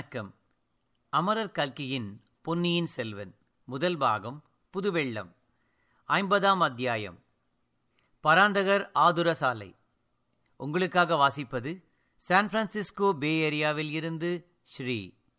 வணக்கம் அமரர் கல்கியின் பொன்னியின் செல்வன் முதல் பாகம் புதுவெள்ளம் ஐம்பதாம் அத்தியாயம் பராந்தகர் ஆதுரசாலை உங்களுக்காக வாசிப்பது சான் பிரான்சிஸ்கோ பே ஏரியாவில் இருந்து ஸ்ரீ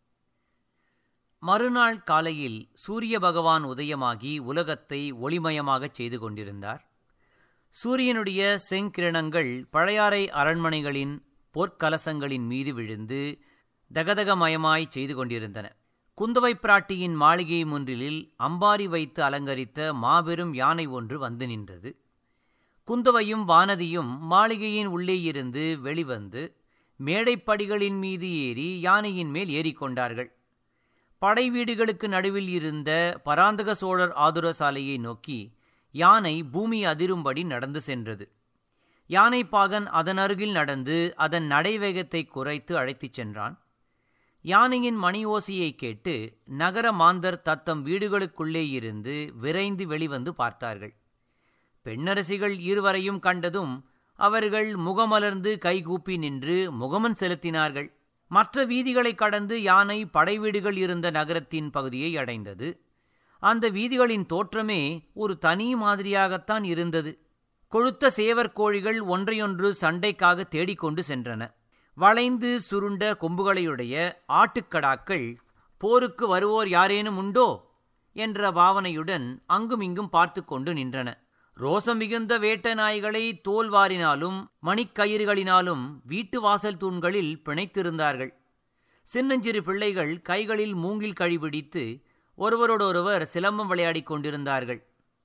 மறுநாள் காலையில் சூரிய பகவான் உதயமாகி உலகத்தை ஒளிமயமாகச் செய்து கொண்டிருந்தார் சூரியனுடைய செங்கிரணங்கள் பழையாறை அரண்மனைகளின் பொற்கலசங்களின் மீது விழுந்து தகதகமயமாய் செய்து கொண்டிருந்தன குந்தவை பிராட்டியின் மாளிகை முன்றிலில் அம்பாரி வைத்து அலங்கரித்த மாபெரும் யானை ஒன்று வந்து நின்றது குந்தவையும் வானதியும் மாளிகையின் உள்ளே இருந்து வெளிவந்து மேடைப்படிகளின் மீது ஏறி யானையின் மேல் ஏறிக்கொண்டார்கள் படை வீடுகளுக்கு நடுவில் இருந்த பராந்தக சோழர் ஆதுரசாலையை நோக்கி யானை பூமி அதிரும்படி நடந்து சென்றது யானைப்பாகன் அதன் அருகில் நடந்து அதன் நடைவேகத்தை குறைத்து அழைத்துச் சென்றான் யானையின் மணி ஓசையை கேட்டு நகர மாந்தர் தத்தம் வீடுகளுக்குள்ளே இருந்து விரைந்து வெளிவந்து பார்த்தார்கள் பெண்ணரசிகள் இருவரையும் கண்டதும் அவர்கள் முகமலர்ந்து கைகூப்பி நின்று முகமன் செலுத்தினார்கள் மற்ற வீதிகளை கடந்து யானை படைவீடுகள் இருந்த நகரத்தின் பகுதியை அடைந்தது அந்த வீதிகளின் தோற்றமே ஒரு தனி மாதிரியாகத்தான் இருந்தது கொழுத்த சேவர் கோழிகள் ஒன்றையொன்று சண்டைக்காக தேடிக்கொண்டு சென்றன வளைந்து சுருண்ட கொம்புகளையுடைய ஆட்டுக்கடாக்கள் போருக்கு வருவோர் யாரேனும் உண்டோ என்ற பாவனையுடன் அங்குமிங்கும் பார்த்து கொண்டு நின்றன ரோசம் மிகுந்த வேட்ட நாய்களை தோல்வாரினாலும் மணிக்கயிறுகளினாலும் வீட்டு வாசல் தூண்களில் பிணைத்திருந்தார்கள் சின்னஞ்சிறு பிள்ளைகள் கைகளில் மூங்கில் கழிபிடித்து ஒருவரோடொருவர் சிலம்பம் விளையாடிக் கொண்டிருந்தார்கள்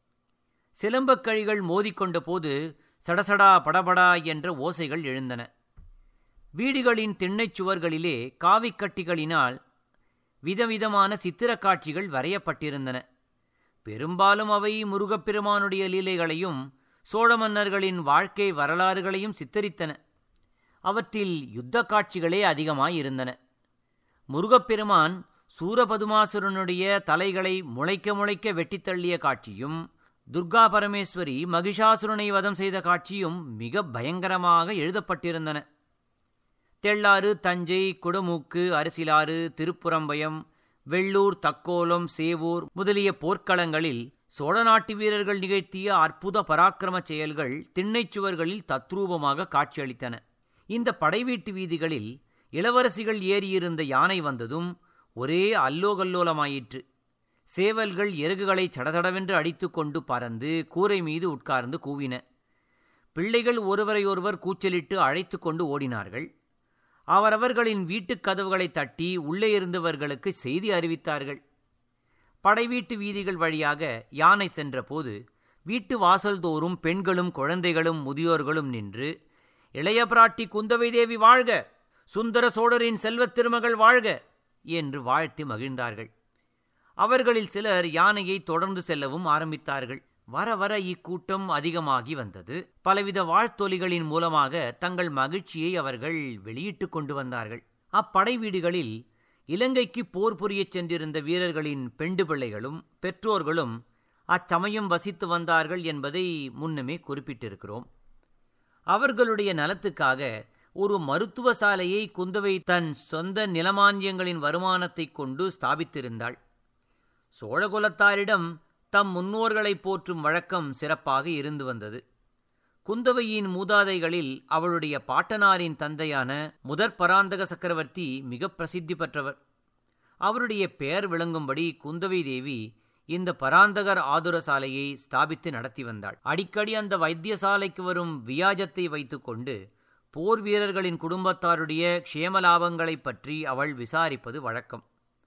சிலம்பக் கழிகள் மோதிக்கொண்ட போது சடசடா படபடா என்ற ஓசைகள் எழுந்தன வீடுகளின் திண்ணைச் சுவர்களிலே காவிக்கட்டிகளினால் விதவிதமான சித்திரக் காட்சிகள் வரையப்பட்டிருந்தன பெரும்பாலும் அவை முருகப்பெருமானுடைய லீலைகளையும் சோழ மன்னர்களின் வாழ்க்கை வரலாறுகளையும் சித்தரித்தன அவற்றில் யுத்த காட்சிகளே அதிகமாயிருந்தன முருகப்பெருமான் சூரபதுமாசுரனுடைய தலைகளை முளைக்க முளைக்க வெட்டித் தள்ளிய காட்சியும் துர்கா பரமேஸ்வரி மகிஷாசுரனை வதம் செய்த காட்சியும் மிக பயங்கரமாக எழுதப்பட்டிருந்தன தெள்ளாறு தஞ்சை குடமூக்கு அரசிலாறு திருப்புறம்பயம் வெள்ளூர் தக்கோலம் சேவூர் முதலிய போர்க்களங்களில் சோழ நாட்டு வீரர்கள் நிகழ்த்திய அற்புத பராக்கிரம செயல்கள் திண்ணைச் சுவர்களில் தத்ரூபமாக காட்சியளித்தன இந்த படைவீட்டு வீதிகளில் இளவரசிகள் ஏறியிருந்த யானை வந்ததும் ஒரே அல்லோகல்லோலமாயிற்று சேவல்கள் இறகுகளை சடசடவென்று அடித்து கொண்டு பறந்து கூரை மீது உட்கார்ந்து கூவின பிள்ளைகள் ஒருவரையொருவர் கூச்சலிட்டு அழைத்து கொண்டு ஓடினார்கள் அவரவர்களின் வீட்டுக் கதவுகளை தட்டி உள்ளே இருந்தவர்களுக்கு செய்தி அறிவித்தார்கள் படைவீட்டு வீதிகள் வழியாக யானை சென்றபோது வீட்டு வாசல் தோறும் பெண்களும் குழந்தைகளும் முதியோர்களும் நின்று இளைய பிராட்டி குந்தவை தேவி வாழ்க சுந்தர சோழரின் செல்வத் திருமகள் வாழ்க என்று வாழ்த்தி மகிழ்ந்தார்கள் அவர்களில் சிலர் யானையை தொடர்ந்து செல்லவும் ஆரம்பித்தார்கள் வர வர இக்கூட்டம் அதிகமாகி வந்தது பலவித வாழ்த்தொலிகளின் மூலமாக தங்கள் மகிழ்ச்சியை அவர்கள் வெளியிட்டு கொண்டு வந்தார்கள் அப்படை வீடுகளில் இலங்கைக்கு போர் புரியச் சென்றிருந்த வீரர்களின் பெண்டு பிள்ளைகளும் பெற்றோர்களும் அச்சமயம் வசித்து வந்தார்கள் என்பதை முன்னமே குறிப்பிட்டிருக்கிறோம் அவர்களுடைய நலத்துக்காக ஒரு மருத்துவ சாலையை குந்தவை தன் சொந்த நிலமானியங்களின் வருமானத்தைக் கொண்டு ஸ்தாபித்திருந்தாள் சோழகுலத்தாரிடம் தம் முன்னோர்களைப் போற்றும் வழக்கம் சிறப்பாக இருந்து வந்தது குந்தவையின் மூதாதைகளில் அவளுடைய பாட்டனாரின் தந்தையான முதற் பராந்தக சக்கரவர்த்தி மிக பிரசித்தி பெற்றவர் அவருடைய பெயர் விளங்கும்படி குந்தவை தேவி இந்த பராந்தகர் ஆதுரசாலையை ஸ்தாபித்து நடத்தி வந்தாள் அடிக்கடி அந்த வைத்தியசாலைக்கு வரும் வியாஜத்தை வைத்துக்கொண்டு போர் வீரர்களின் குடும்பத்தாருடைய க்ஷேமலாபங்களைப் பற்றி அவள் விசாரிப்பது வழக்கம்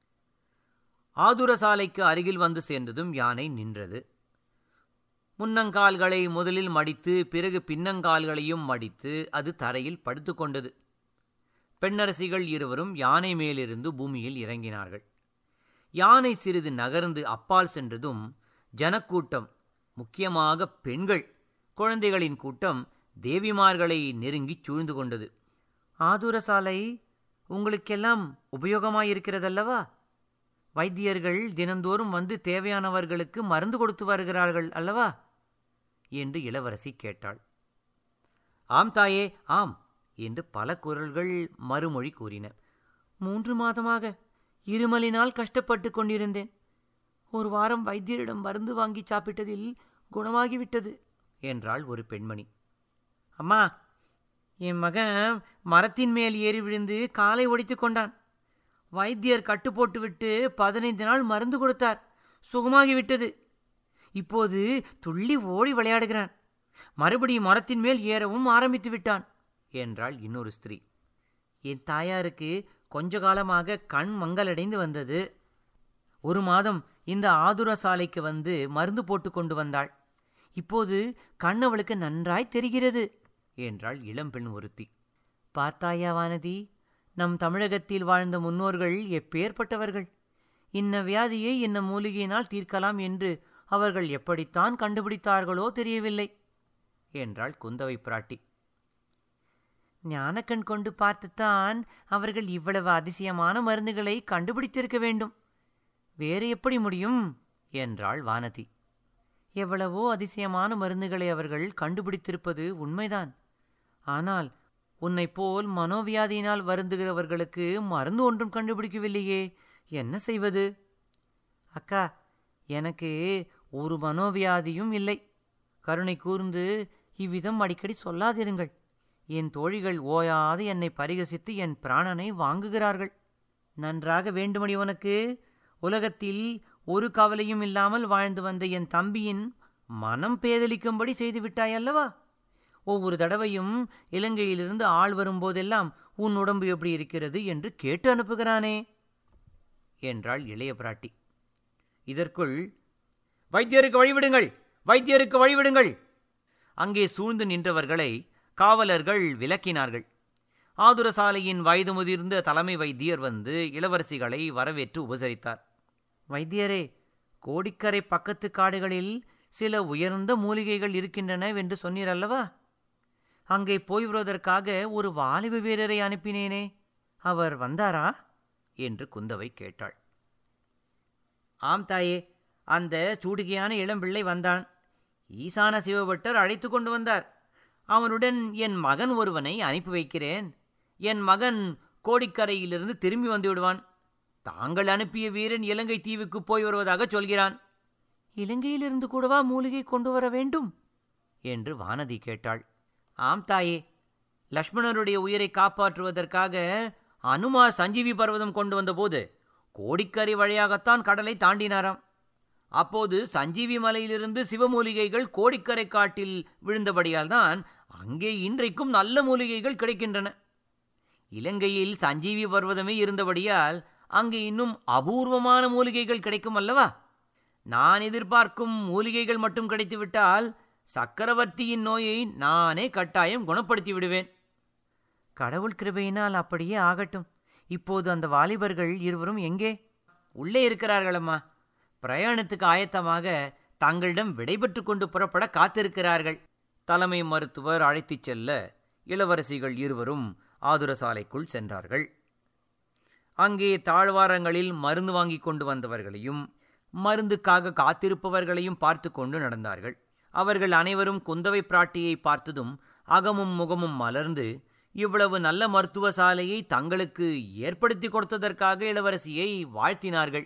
ஆதுரசாலைக்கு அருகில் வந்து சேர்ந்ததும் யானை நின்றது முன்னங்கால்களை முதலில் மடித்து பிறகு பின்னங்கால்களையும் மடித்து அது தரையில் படுத்து கொண்டது பெண்ணரசிகள் இருவரும் யானை மேலிருந்து பூமியில் இறங்கினார்கள் யானை சிறிது நகர்ந்து அப்பால் சென்றதும் ஜனக்கூட்டம் முக்கியமாக பெண்கள் குழந்தைகளின் கூட்டம் தேவிமார்களை நெருங்கிச் சூழ்ந்து கொண்டது ஆதுரசாலை உங்களுக்கெல்லாம் உபயோகமாயிருக்கிறதல்லவா வைத்தியர்கள் தினந்தோறும் வந்து தேவையானவர்களுக்கு மருந்து கொடுத்து வருகிறார்கள் அல்லவா என்று இளவரசி கேட்டாள் ஆம் தாயே ஆம் என்று பல குரல்கள் மறுமொழி கூறின மூன்று மாதமாக இருமலினால் கஷ்டப்பட்டு கொண்டிருந்தேன் ஒரு வாரம் வைத்தியரிடம் மருந்து வாங்கி சாப்பிட்டதில் குணமாகிவிட்டது என்றாள் ஒரு பெண்மணி அம்மா என் மகன் மரத்தின் மேல் ஏறி விழுந்து காலை ஒடித்து கொண்டான் வைத்தியர் கட்டு போட்டுவிட்டு பதினைந்து நாள் மருந்து கொடுத்தார் சுகமாகிவிட்டது இப்போது துள்ளி ஓடி விளையாடுகிறான் மறுபடியும் மரத்தின் மேல் ஏறவும் ஆரம்பித்து விட்டான் என்றாள் இன்னொரு ஸ்திரீ என் தாயாருக்கு கொஞ்ச காலமாக கண் மங்கலடைந்து வந்தது ஒரு மாதம் இந்த ஆதுர சாலைக்கு வந்து மருந்து போட்டு கொண்டு வந்தாள் இப்போது கண் அவளுக்கு நன்றாய் தெரிகிறது என்றாள் இளம்பெண் ஒருத்தி பார்த்தாயா வானதி நம் தமிழகத்தில் வாழ்ந்த முன்னோர்கள் எப்பேற்பட்டவர்கள் இன்ன வியாதியை இன்ன மூலிகையினால் தீர்க்கலாம் என்று அவர்கள் எப்படித்தான் கண்டுபிடித்தார்களோ தெரியவில்லை என்றாள் குந்தவை பிராட்டி ஞானக்கண் கொண்டு பார்த்துத்தான் அவர்கள் இவ்வளவு அதிசயமான மருந்துகளை கண்டுபிடித்திருக்க வேண்டும் வேறு எப்படி முடியும் என்றாள் வானதி எவ்வளவோ அதிசயமான மருந்துகளை அவர்கள் கண்டுபிடித்திருப்பது உண்மைதான் ஆனால் உன்னைப் போல் மனோவியாதியினால் வருந்துகிறவர்களுக்கு மருந்து ஒன்றும் கண்டுபிடிக்கவில்லையே என்ன செய்வது அக்கா எனக்கு ஒரு மனோவியாதியும் இல்லை கருணை கூர்ந்து இவ்விதம் அடிக்கடி சொல்லாதிருங்கள் என் தோழிகள் ஓயாது என்னை பரிகசித்து என் பிராணனை வாங்குகிறார்கள் நன்றாக வேண்டுமடி உனக்கு உலகத்தில் ஒரு கவலையும் இல்லாமல் வாழ்ந்து வந்த என் தம்பியின் மனம் பேதலிக்கும்படி செய்து விட்டாயல்லவா ஒவ்வொரு தடவையும் இலங்கையிலிருந்து ஆள் வரும்போதெல்லாம் உன் உடம்பு எப்படி இருக்கிறது என்று கேட்டு அனுப்புகிறானே என்றாள் இளைய பிராட்டி இதற்குள் வைத்தியருக்கு வழிவிடுங்கள் வைத்தியருக்கு வழிவிடுங்கள் அங்கே சூழ்ந்து நின்றவர்களை காவலர்கள் விலக்கினார்கள் ஆதுரசாலையின் வயது முதிர்ந்த தலைமை வைத்தியர் வந்து இளவரசிகளை வரவேற்று உபசரித்தார் வைத்தியரே கோடிக்கரை பக்கத்து காடுகளில் சில உயர்ந்த மூலிகைகள் இருக்கின்றன என்று சொன்னீர் அல்லவா அங்கே போய் வருவதற்காக ஒரு வாலிப வீரரை அனுப்பினேனே அவர் வந்தாரா என்று குந்தவை கேட்டாள் ஆம் தாயே அந்த சூடுகையான இளம்பிள்ளை வந்தான் ஈசான சிவபட்டர் அழைத்து கொண்டு வந்தார் அவனுடன் என் மகன் ஒருவனை அனுப்பி வைக்கிறேன் என் மகன் கோடிக்கரையிலிருந்து திரும்பி வந்து விடுவான் தாங்கள் அனுப்பிய வீரன் இலங்கை தீவுக்கு போய் வருவதாக சொல்கிறான் இலங்கையிலிருந்து கூடவா மூலிகை கொண்டு வர வேண்டும் என்று வானதி கேட்டாள் ஆம் தாயே லக்ஷ்மணருடைய உயிரை காப்பாற்றுவதற்காக அனுமா சஞ்சீவி பர்வதம் கொண்டு வந்தபோது கோடிக்கரை வழியாகத்தான் கடலை தாண்டினாராம் அப்போது சஞ்சீவி மலையிலிருந்து சிவமூலிகைகள் கோடிக்கரை காட்டில் விழுந்தபடியால் தான் அங்கே இன்றைக்கும் நல்ல மூலிகைகள் கிடைக்கின்றன இலங்கையில் சஞ்சீவி பர்வதமே இருந்தபடியால் அங்கே இன்னும் அபூர்வமான மூலிகைகள் கிடைக்கும் அல்லவா நான் எதிர்பார்க்கும் மூலிகைகள் மட்டும் கிடைத்துவிட்டால் சக்கரவர்த்தியின் நோயை நானே கட்டாயம் குணப்படுத்தி விடுவேன் கடவுள் கிருபையினால் அப்படியே ஆகட்டும் இப்போது அந்த வாலிபர்கள் இருவரும் எங்கே உள்ளே இருக்கிறார்களம்மா பிரயாணத்துக்கு ஆயத்தமாக தங்களிடம் விடைபெற்று கொண்டு புறப்பட காத்திருக்கிறார்கள் தலைமை மருத்துவர் அழைத்துச் செல்ல இளவரசிகள் இருவரும் ஆதுரசாலைக்குள் சென்றார்கள் அங்கே தாழ்வாரங்களில் மருந்து வாங்கி கொண்டு வந்தவர்களையும் மருந்துக்காக காத்திருப்பவர்களையும் பார்த்து கொண்டு நடந்தார்கள் அவர்கள் அனைவரும் குந்தவை பிராட்டியை பார்த்ததும் அகமும் முகமும் மலர்ந்து இவ்வளவு நல்ல மருத்துவ சாலையை தங்களுக்கு ஏற்படுத்தி கொடுத்ததற்காக இளவரசியை வாழ்த்தினார்கள்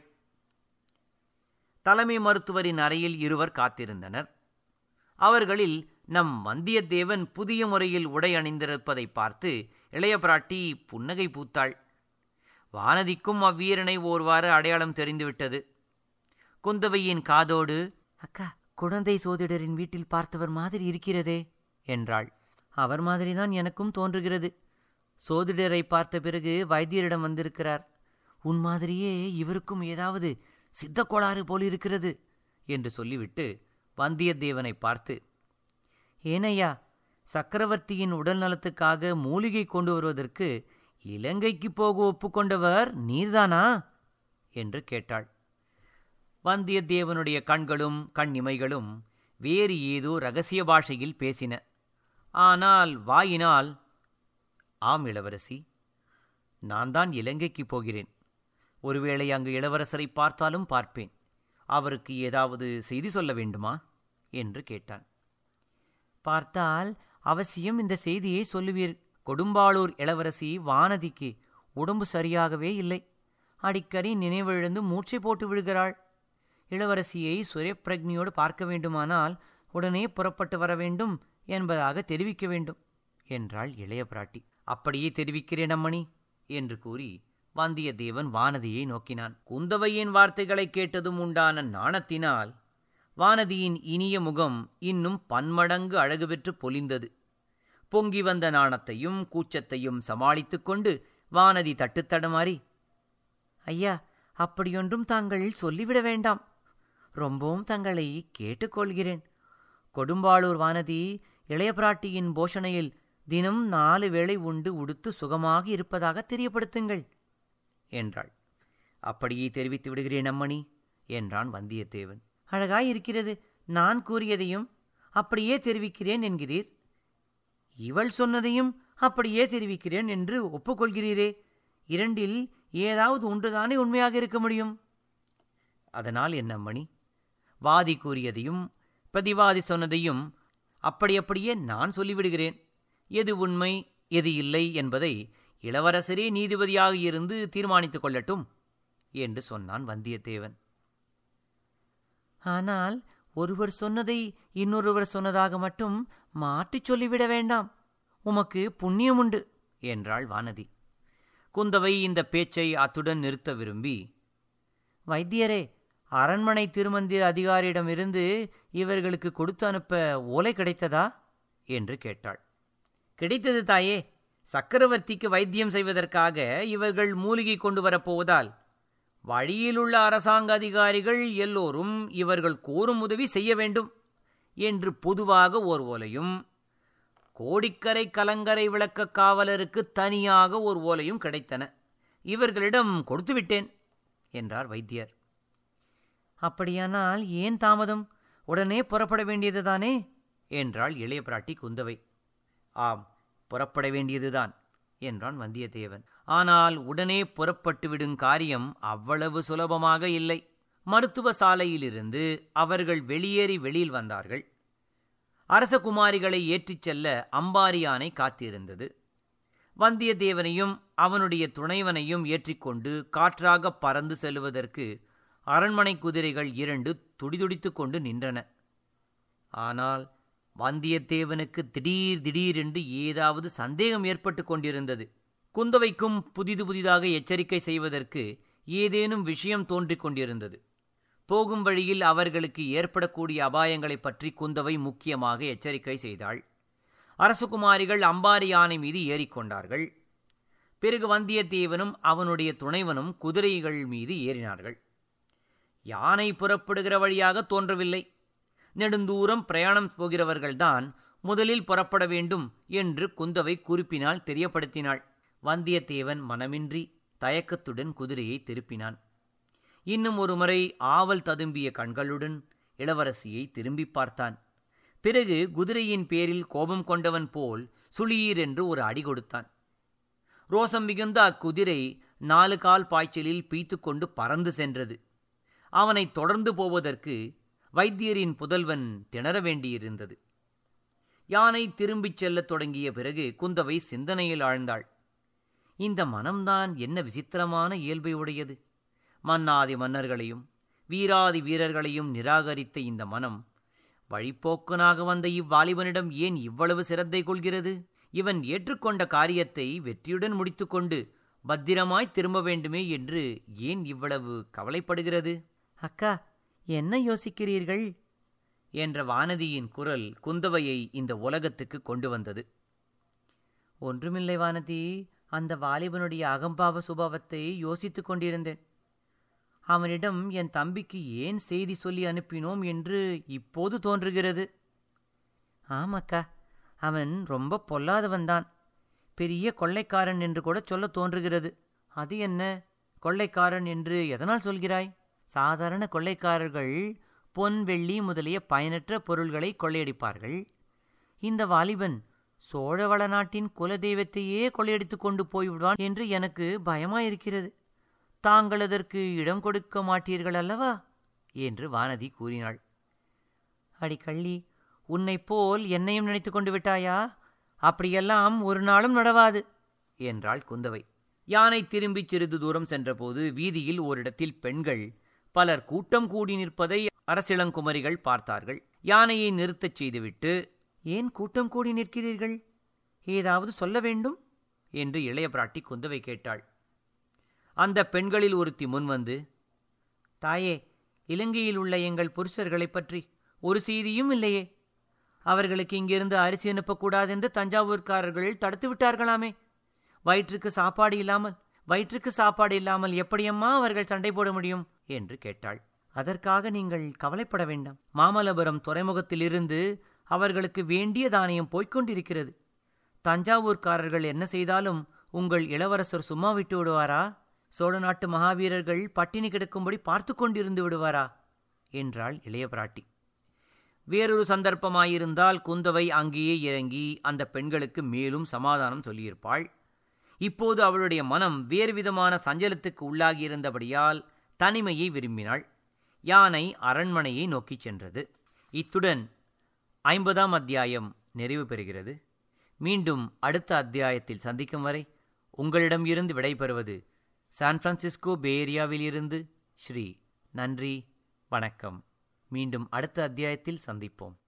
தலைமை மருத்துவரின் அறையில் இருவர் காத்திருந்தனர் அவர்களில் நம் வந்தியத்தேவன் புதிய முறையில் உடை அணிந்திருப்பதை பார்த்து இளைய பிராட்டி புன்னகை பூத்தாள் வானதிக்கும் அவ்வீரனை ஓர்வாறு அடையாளம் தெரிந்துவிட்டது குந்தவையின் காதோடு அக்கா குழந்தை சோதிடரின் வீட்டில் பார்த்தவர் மாதிரி இருக்கிறதே என்றாள் அவர் மாதிரிதான் எனக்கும் தோன்றுகிறது சோதிடரை பார்த்த பிறகு வைத்தியரிடம் வந்திருக்கிறார் உன் மாதிரியே இவருக்கும் ஏதாவது சித்த கோளாறு போலிருக்கிறது என்று சொல்லிவிட்டு வந்தியத்தேவனை பார்த்து ஏனையா சக்கரவர்த்தியின் உடல் நலத்துக்காக மூலிகை கொண்டு வருவதற்கு இலங்கைக்கு போக ஒப்புக்கொண்டவர் நீர்தானா என்று கேட்டாள் வந்தியத்தேவனுடைய கண்களும் கண்ணிமைகளும் வேறு ஏதோ ரகசிய பாஷையில் பேசின ஆனால் வாயினால் ஆம் இளவரசி நான் தான் இலங்கைக்கு போகிறேன் ஒருவேளை அங்கு இளவரசரை பார்த்தாலும் பார்ப்பேன் அவருக்கு ஏதாவது செய்தி சொல்ல வேண்டுமா என்று கேட்டான் பார்த்தால் அவசியம் இந்த செய்தியை சொல்லுவீர் கொடும்பாளூர் இளவரசி வானதிக்கு உடம்பு சரியாகவே இல்லை அடிக்கடி நினைவிழந்து மூர்ச்சை போட்டு விழுகிறாள் இளவரசியை சுயப்பிரக்னியோடு பார்க்க வேண்டுமானால் உடனே புறப்பட்டு வர வேண்டும் என்பதாக தெரிவிக்க வேண்டும் என்றாள் இளைய பிராட்டி அப்படியே தெரிவிக்கிறேன் அம்மணி என்று கூறி வந்தியத்தேவன் வானதியை நோக்கினான் குந்தவையின் வார்த்தைகளைக் கேட்டதும் உண்டான நாணத்தினால் வானதியின் இனிய முகம் இன்னும் பன்மடங்கு அழகு பெற்று பொலிந்தது பொங்கி வந்த நாணத்தையும் கூச்சத்தையும் சமாளித்துக் கொண்டு வானதி தட்டுத்தடமாறி ஐயா அப்படியொன்றும் தாங்கள் சொல்லிவிட வேண்டாம் ரொம்பவும் தங்களை கேட்டுக்கொள்கிறேன் கொடும்பாளூர் வானதி இளைய பிராட்டியின் போஷணையில் தினம் நாலு வேளை உண்டு உடுத்து சுகமாக இருப்பதாக தெரியப்படுத்துங்கள் என்றாள் அப்படியே தெரிவித்து விடுகிறேன் அம்மணி என்றான் வந்தியத்தேவன் அழகாயிருக்கிறது நான் கூறியதையும் அப்படியே தெரிவிக்கிறேன் என்கிறீர் இவள் சொன்னதையும் அப்படியே தெரிவிக்கிறேன் என்று ஒப்புக்கொள்கிறீரே இரண்டில் ஏதாவது ஒன்றுதானே உண்மையாக இருக்க முடியும் அதனால் என்ன மணி வாதி கூறியதையும் பிரதிவாதி சொன்னதையும் அப்படி அப்படியே நான் சொல்லிவிடுகிறேன் எது உண்மை எது இல்லை என்பதை இளவரசரே நீதிபதியாக இருந்து தீர்மானித்துக் கொள்ளட்டும் என்று சொன்னான் வந்தியத்தேவன் ஆனால் ஒருவர் சொன்னதை இன்னொருவர் சொன்னதாக மட்டும் மாற்றிச் சொல்லிவிட வேண்டாம் உமக்கு புண்ணியம் உண்டு என்றாள் வானதி குந்தவை இந்த பேச்சை அத்துடன் நிறுத்த விரும்பி வைத்தியரே அரண்மனை திருமந்திர அதிகாரியிடமிருந்து இவர்களுக்கு கொடுத்து அனுப்ப ஓலை கிடைத்ததா என்று கேட்டாள் கிடைத்தது தாயே சக்கரவர்த்திக்கு வைத்தியம் செய்வதற்காக இவர்கள் மூலிகை கொண்டு வரப்போவதால் வழியிலுள்ள அரசாங்க அதிகாரிகள் எல்லோரும் இவர்கள் கோரும் உதவி செய்ய வேண்டும் என்று பொதுவாக ஓர் ஓலையும் கோடிக்கரை கலங்கரை விளக்க காவலருக்கு தனியாக ஒரு ஓலையும் கிடைத்தன இவர்களிடம் கொடுத்துவிட்டேன் என்றார் வைத்தியர் அப்படியானால் ஏன் தாமதம் உடனே புறப்பட வேண்டியதுதானே என்றாள் இளைய பிராட்டி குந்தவை ஆம் புறப்பட வேண்டியதுதான் என்றான் வந்தியத்தேவன் ஆனால் உடனே புறப்பட்டு விடும் காரியம் அவ்வளவு சுலபமாக இல்லை மருத்துவ சாலையிலிருந்து அவர்கள் வெளியேறி வெளியில் வந்தார்கள் அரசகுமாரிகளை ஏற்றிச் செல்ல அம்பாரியானை காத்திருந்தது வந்தியத்தேவனையும் அவனுடைய துணைவனையும் ஏற்றிக்கொண்டு காற்றாக பறந்து செல்வதற்கு அரண்மனை குதிரைகள் இரண்டு துடிதுடித்துக் கொண்டு நின்றன ஆனால் வந்தியத்தேவனுக்கு திடீர் திடீரென்று ஏதாவது சந்தேகம் ஏற்பட்டு கொண்டிருந்தது குந்தவைக்கும் புதிது புதிதாக எச்சரிக்கை செய்வதற்கு ஏதேனும் விஷயம் தோன்றிக் கொண்டிருந்தது போகும் வழியில் அவர்களுக்கு ஏற்படக்கூடிய அபாயங்களைப் பற்றி குந்தவை முக்கியமாக எச்சரிக்கை செய்தாள் அரசகுமாரிகள் அம்பாரி யானை மீது ஏறிக்கொண்டார்கள் பிறகு வந்தியத்தேவனும் அவனுடைய துணைவனும் குதிரைகள் மீது ஏறினார்கள் யானை புறப்படுகிற வழியாக தோன்றவில்லை நெடுந்தூரம் பிரயாணம் போகிறவர்கள்தான் முதலில் புறப்பட வேண்டும் என்று குந்தவை குறிப்பினால் தெரியப்படுத்தினாள் வந்தியத்தேவன் மனமின்றி தயக்கத்துடன் குதிரையை திருப்பினான் இன்னும் ஒருமுறை ஆவல் ததும்பிய கண்களுடன் இளவரசியை திரும்பி பார்த்தான் பிறகு குதிரையின் பேரில் கோபம் கொண்டவன் போல் சுளீர் என்று ஒரு அடி கொடுத்தான் ரோசம் மிகுந்த அக்குதிரை நாலு கால் பாய்ச்சலில் பீத்துக்கொண்டு பறந்து சென்றது அவனை தொடர்ந்து போவதற்கு வைத்தியரின் புதல்வன் திணற வேண்டியிருந்தது யானை திரும்பிச் செல்லத் தொடங்கிய பிறகு குந்தவை சிந்தனையில் ஆழ்ந்தாள் இந்த மனம்தான் என்ன விசித்திரமான இயல்பை உடையது மன்னாதி மன்னர்களையும் வீராதி வீரர்களையும் நிராகரித்த இந்த மனம் வழிப்போக்கனாக வந்த இவ்வாலிபனிடம் ஏன் இவ்வளவு சிரத்தை கொள்கிறது இவன் ஏற்றுக்கொண்ட காரியத்தை வெற்றியுடன் முடித்துக்கொண்டு பத்திரமாய் திரும்ப வேண்டுமே என்று ஏன் இவ்வளவு கவலைப்படுகிறது அக்கா என்ன யோசிக்கிறீர்கள் என்ற வானதியின் குரல் குந்தவையை இந்த உலகத்துக்கு கொண்டு வந்தது ஒன்றுமில்லை வானதி அந்த வாலிபனுடைய அகம்பாவ சுபாவத்தை யோசித்துக் கொண்டிருந்தேன் அவனிடம் என் தம்பிக்கு ஏன் செய்தி சொல்லி அனுப்பினோம் என்று இப்போது தோன்றுகிறது ஆமாக்கா அவன் ரொம்ப பொல்லாதவன்தான் பெரிய கொள்ளைக்காரன் என்று கூட சொல்ல தோன்றுகிறது அது என்ன கொள்ளைக்காரன் என்று எதனால் சொல்கிறாய் சாதாரண கொள்ளைக்காரர்கள் பொன் வெள்ளி முதலிய பயனற்ற பொருள்களை கொள்ளையடிப்பார்கள் இந்த வாலிபன் சோழவள நாட்டின் குலதெய்வத்தையே கொள்ளையடித்துக் கொண்டு போய்விடுவான் என்று எனக்கு பயமாயிருக்கிறது தாங்கள் அதற்கு இடம் கொடுக்க மாட்டீர்கள் அல்லவா என்று வானதி கூறினாள் அடி கள்ளி உன்னைப் போல் என்னையும் நினைத்து கொண்டு விட்டாயா அப்படியெல்லாம் ஒரு நாளும் நடவாது என்றாள் குந்தவை யானை திரும்பிச் சிறிது தூரம் சென்றபோது வீதியில் ஓரிடத்தில் பெண்கள் பலர் கூட்டம் கூடி நிற்பதை அரசிளங்குமரிகள் பார்த்தார்கள் யானையை நிறுத்தச் செய்துவிட்டு ஏன் கூட்டம் கூடி நிற்கிறீர்கள் ஏதாவது சொல்ல வேண்டும் என்று இளைய பிராட்டி குந்தவை கேட்டாள் அந்த பெண்களில் ஒருத்தி முன்வந்து தாயே இலங்கையில் உள்ள எங்கள் புருஷர்களைப் பற்றி ஒரு செய்தியும் இல்லையே அவர்களுக்கு இங்கிருந்து அரிசி அனுப்பக்கூடாதென்று தஞ்சாவூர்காரர்கள் தடுத்து விட்டார்களாமே வயிற்றுக்கு சாப்பாடு இல்லாமல் வயிற்றுக்கு சாப்பாடு இல்லாமல் எப்படியம்மா அவர்கள் சண்டை போட முடியும் என்று கேட்டாள் அதற்காக நீங்கள் கவலைப்பட வேண்டாம் மாமல்லபுரம் துறைமுகத்திலிருந்து அவர்களுக்கு வேண்டிய தானியம் போய்க் கொண்டிருக்கிறது தஞ்சாவூர்காரர்கள் என்ன செய்தாலும் உங்கள் இளவரசர் சும்மா விட்டு விடுவாரா சோழ நாட்டு மகாவீரர்கள் பட்டினி கிடக்கும்படி பார்த்து கொண்டிருந்து விடுவாரா என்றாள் இளைய பிராட்டி வேறொரு சந்தர்ப்பமாயிருந்தால் குந்தவை அங்கேயே இறங்கி அந்த பெண்களுக்கு மேலும் சமாதானம் சொல்லியிருப்பாள் இப்போது அவளுடைய மனம் வேறு விதமான சஞ்சலத்துக்கு உள்ளாகியிருந்தபடியால் தனிமையை விரும்பினாள் யானை அரண்மனையை நோக்கிச் சென்றது இத்துடன் ஐம்பதாம் அத்தியாயம் நிறைவு பெறுகிறது மீண்டும் அடுத்த அத்தியாயத்தில் சந்திக்கும் வரை உங்களிடம் இருந்து விடைபெறுவது சான் பிரான்சிஸ்கோ பேரியாவில் இருந்து ஸ்ரீ நன்றி வணக்கம் மீண்டும் அடுத்த அத்தியாயத்தில் சந்திப்போம்